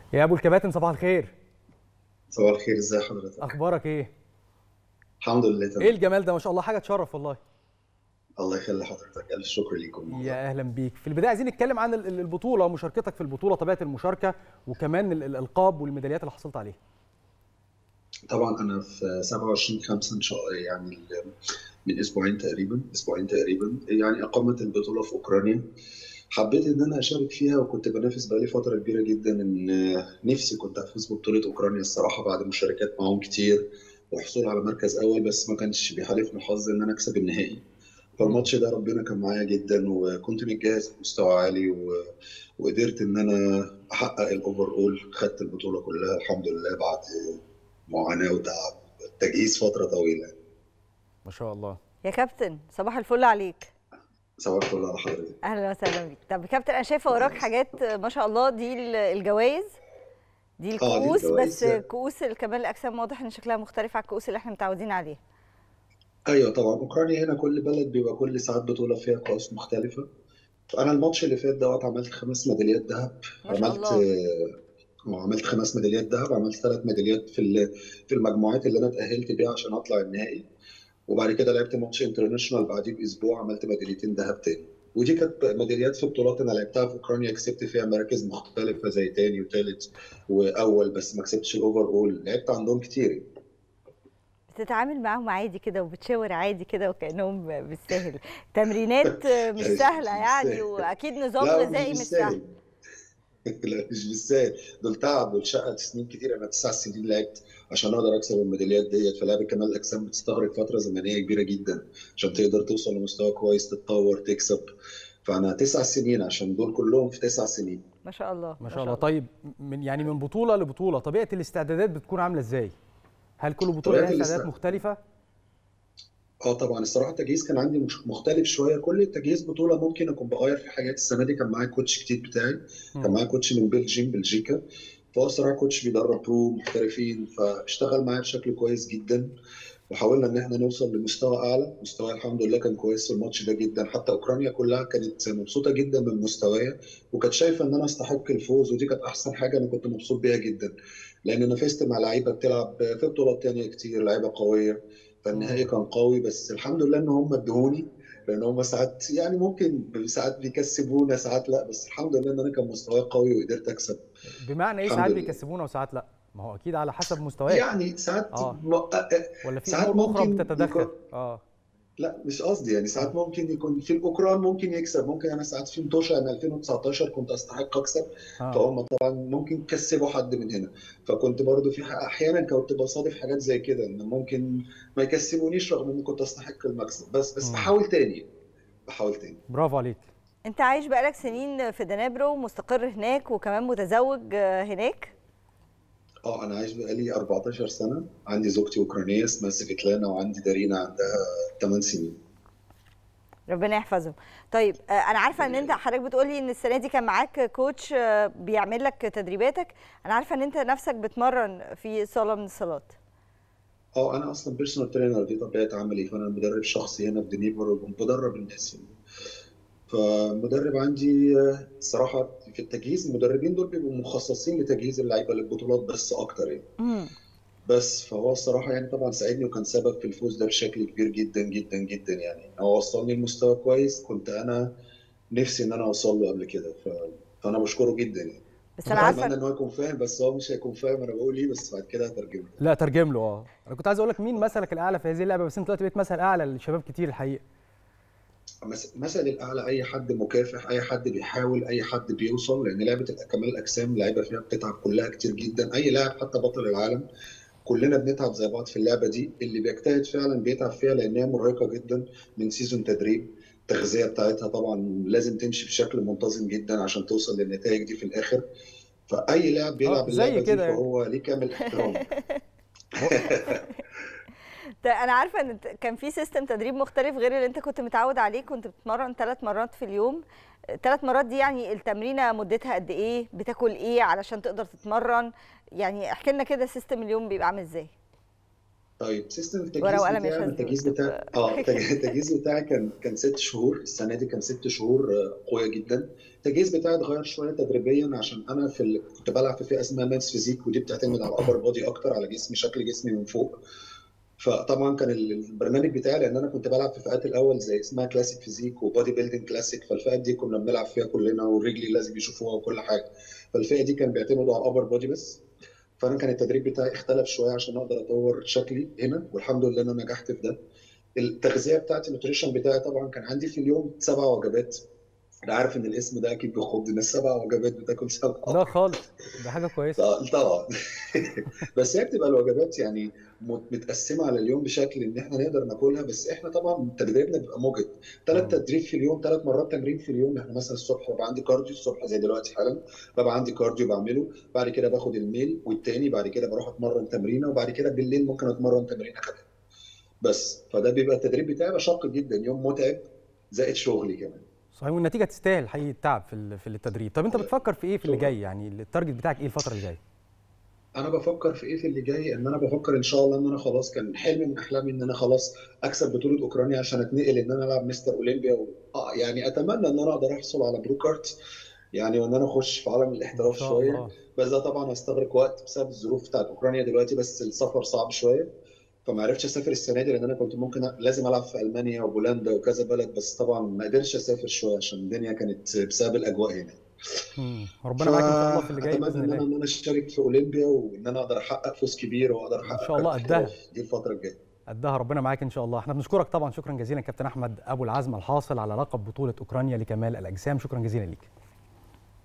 يا ابو الكباتن صباح الخير صباح الخير ازي حضرتك اخبارك ايه الحمد لله تمام ايه الجمال ده ما شاء الله حاجه تشرف والله الله يخلي حضرتك الف شكر ليكم يا اهلا بيك في البدايه عايزين نتكلم عن ال- ال- البطوله مشاركتك في البطوله طبيعه المشاركه وكمان ال- الالقاب والميداليات اللي حصلت عليها طبعا انا في 27 5 ان شاء الله يعني ال- من اسبوعين تقريبا اسبوعين تقريبا يعني اقامت البطوله في اوكرانيا حبيت ان انا اشارك فيها وكنت بنافس بقالي فتره كبيره جدا ان نفسي كنت افوز ببطوله اوكرانيا الصراحه بعد مشاركات معاهم كتير وحصول على مركز اول بس ما كانش بيحالفني الحظ ان انا اكسب النهائي فالماتش ده ربنا كان معايا جدا وكنت متجهز بمستوى عالي و... وقدرت ان انا احقق الاوفر اول خدت البطوله كلها الحمد لله بعد معاناه وتعب تجهيز فتره طويله ما شاء الله يا كابتن صباح الفل عليك صباح الفل على حضرتك اهلا وسهلا بيك طب كابتن انا شايفه وراك حاجات ما شاء الله دي ال- الجوائز دي دي الكؤوس الجوائز. بس كؤوس كمال الاجسام واضح ان شكلها مختلف عن الكؤوس اللي احنا متعودين عليها ايوه طبعا اوكرانيا هنا كل بلد بيبقى كل ساعات بطوله فيها كؤوس مختلفه فانا الماتش اللي فات دوت عملت خمس ميداليات ذهب ما شاء عملت الله. آه، وعملت خمس ميداليات ذهب عملت ثلاث ميداليات في ال- في المجموعات اللي انا اتاهلت بيها عشان اطلع النهائي وبعد كده لعبت ماتش انترناشونال بعديه باسبوع عملت ميداليتين ذهب تاني ودي كانت ميداليات في بطولات انا لعبتها في اوكرانيا كسبت فيها مراكز مختلفه زي تاني وتالت واول بس ما كسبتش الاوفر اول لعبت عندهم كتير بتتعامل معاهم عادي كده وبتشاور عادي كده وكانهم بالسهل تمرينات مش سهله يعني بالسهل. واكيد نظام لا غذائي مش سهل لا مش بالسهل دول تعب دول شقة سنين كتير انا تسع سنين لعبت عشان اقدر اكسب الميداليات ديت فلعبة كمال الاجسام بتستغرق فتره زمنيه كبيره جدا عشان تقدر توصل لمستوى كويس تتطور تكسب فانا تسع سنين عشان دول كلهم في تسع سنين ما شاء الله ما شاء الله طيب من يعني من بطوله لبطوله طبيعه الاستعدادات بتكون عامله ازاي هل كل بطوله طبيعة لها الاست- استعدادات مختلفه اه طبعا الصراحه التجهيز كان عندي مش- مختلف شويه كل التجهيز بطوله ممكن اكون بغير في حاجات السنه دي كان معايا كوتش جديد بتاعي كان معايا كوتش من بلجيم بلجيكا فهو الصراحه كوتش بيدرب برو محترفين فاشتغل معايا بشكل كويس جدا وحاولنا ان احنا نوصل لمستوى اعلى مستواي الحمد لله كان كويس في الماتش ده جدا حتى اوكرانيا كلها كانت مبسوطه جدا من مستوايا وكانت شايفه ان انا استحق الفوز ودي كانت احسن حاجه انا كنت مبسوط بيها جدا لان نافست مع لعيبه بتلعب في بطولات تانية كتير لعيبه قويه فالنهائي كان قوي بس الحمد لله ان هم ادهوني لان هم ساعات يعني ممكن ساعات بيكسبونا ساعات لا بس الحمد لله ان انا كان مستواي قوي وقدرت اكسب بمعنى ايه الحمد ساعات لله. بيكسبونا وساعات لا ما هو اكيد على حسب مستواك يعني ساعات آه. م... آه، ولا في ساعات امور اخرى ممكن بتتدخل يكون- اه لا مش قصدي يعني ساعات ممكن يكون في الاوكران ممكن يكسب ممكن انا ساعات في متوشة من 2019 كنت استحق اكسب اه فهم طبعا ممكن يكسبوا حد من هنا فكنت برضو في ح- احيانا كنت بصادف حاجات زي كده ان ممكن ما يكسبونيش رغم اني كنت استحق المكسب بس بس مم. بحاول تاني بحاول تاني برافو عليك انت عايش بقالك سنين في دنابرو مستقر هناك وكمان متزوج آه، هناك اه انا عايش بقالي 14 سنه عندي زوجتي اوكرانيه اسمها سيفيتلانا وعندي دارينا عندها 8 سنين ربنا يحفظهم طيب آه، انا عارفه ان انت حضرتك بتقولي ان السنه دي كان معاك كوتش آه، بيعمل لك تدريباتك انا عارفه ان انت نفسك بتمرن في صاله من الصالات اه انا اصلا بيرسونال ترينر دي طبيعه عملي فانا مدرب شخصي هنا في دنيفر وبدرب الناس هنا فمدرب عندي آه، الصراحه في التجهيز المدربين دول بيبقوا مخصصين لتجهيز اللعيبه للبطولات بس اكتر يعني مم. بس فهو الصراحه يعني طبعا ساعدني وكان سبب في الفوز ده بشكل كبير جدا جدا جدا يعني هو وصلني لمستوى كويس كنت انا نفسي ان انا اوصل له قبل كده ف... فانا بشكره جدا يعني بس انا اتمنى عارفه ان هو يكون فاهم بس هو مش هيكون فاهم انا بقول ايه بس بعد كده هترجم له لا ترجم له اه انا كنت عايز اقول لك مين مثلك الاعلى في هذه اللعبه بس انت دلوقتي بقيت مثل اعلى لشباب كتير الحقيقه مس- مثل الاعلى اي حد مكافح اي حد بيحاول اي حد بيوصل لان لعبه كمال الاجسام لعيبه فيها بتتعب كلها كتير جدا اي لاعب حتى بطل العالم كلنا بنتعب زي بعض في اللعبه دي اللي بيجتهد فعلا بيتعب فيها لان هي مرهقه جدا من سيزون تدريب التغذيه بتاعتها طبعا لازم تمشي بشكل منتظم جدا عشان توصل للنتائج دي في الاخر فاي لاعب بيلعب زي اللعبه دي كده يعني. فهو ليه كامل احترام ده انا عارفه ان كان في سيستم تدريب مختلف غير اللي انت كنت متعود عليه كنت بتتمرن ثلاث مرات في اليوم ثلاث مرات دي يعني التمرينه مدتها قد ايه بتاكل ايه علشان تقدر تتمرن يعني احكي لنا كده سيستم اليوم بيبقى عامل ازاي طيب سيستم التجهيز ورقة وقلم يا بتاعي شاذلي التجهيز واكتب. بتاعي اه التج- التجهيز بتاعي كان كان ست شهور السنه دي كان ست شهور آه، قويه جدا التجهيز بتاعي اتغير شويه تدريبيا عشان انا في ال... كنت بلعب في فئه اسمها ماكس فيزيك ودي بتعتمد على الابر بودي اكتر على جسمي شكل جسمي من فوق فطبعا كان ال- البرنامج بتاعي لان انا كنت بلعب في فئات الاول زي اسمها كلاسيك فيزيك وبودي بيلدينج كلاسيك فالفئات دي كنا بنلعب فيها كلنا والرجلي لازم يشوفوها وكل حاجه فالفئه دي كان بيعتمدوا على الابر بودي بس فانا كان التدريب بتاعي اختلف شويه عشان اقدر اطور شكلي هنا والحمد لله ان انا نجحت في ده التغذيه بتاعتي النيوتريشن بتاعي طبعا كان عندي في اليوم سبع وجبات انا عارف ان الاسم ده اكيد بيخض الناس سبع وجبات بتاكل سبع لا خالص ده حاجه كويسه طبعا طبعا بس هي بتبقى الوجبات يعني مت- متقسمه على اليوم بشكل ان احنا نقدر ناكلها بس احنا طبعا تدريبنا بيبقى موجد ثلاث مم. تدريب في اليوم ثلاث مرات تمرين في اليوم احنا مثلا الصبح ببقى عندي كارديو الصبح زي دلوقتي حالا ببقى عندي كارديو بعمله بعد كده باخد الميل والتاني بعد كده بروح اتمرن تمرينه وبعد كده بالليل ممكن اتمرن تمرينه كمان بس فده بيبقى التدريب بتاعي بقى شاق جدا يوم متعب زائد شغلي كمان صحيح والنتيجه تستاهل حقيقي التعب في ال- في التدريب طب انت بتفكر في ايه في اللي شكراً. جاي يعني التارجت بتاعك ايه الفتره اللي جايه انا بفكر في ايه في اللي جاي ان انا بفكر ان شاء الله ان انا خلاص كان حلم من احلامي ان انا خلاص اكسب بطوله اوكرانيا عشان اتنقل ان انا العب مستر اولمبيا و... آه يعني اتمنى ان انا اقدر احصل على برو كارت يعني وان انا اخش في عالم ان الاحتراف شاء شويه الله بس ده طبعا هيستغرق وقت بسبب الظروف بتاعت اوكرانيا دلوقتي بس السفر صعب شويه فما عرفتش اسافر السنه دي لان انا كنت ممكن أ- لازم العب في المانيا وبولندا وكذا بلد بس طبعا ما قدرتش اسافر شويه عشان الدنيا كانت بسبب الاجواء هنا مم. ربنا معاك ان شاء الله في اللي جاي فأتمنى باذن ان انا الله ان انا اشترك في اولمبيا وان انا اقدر احقق فوز كبير واقدر احقق شاء الله كارت قدها. احتراف دي الفتره الجايه قدها ربنا معاك ان شاء الله احنا بنشكرك طبعا شكرا جزيلا كابتن احمد ابو العزم الحاصل على لقب بطوله اوكرانيا لكمال الاجسام شكرا جزيلا ليك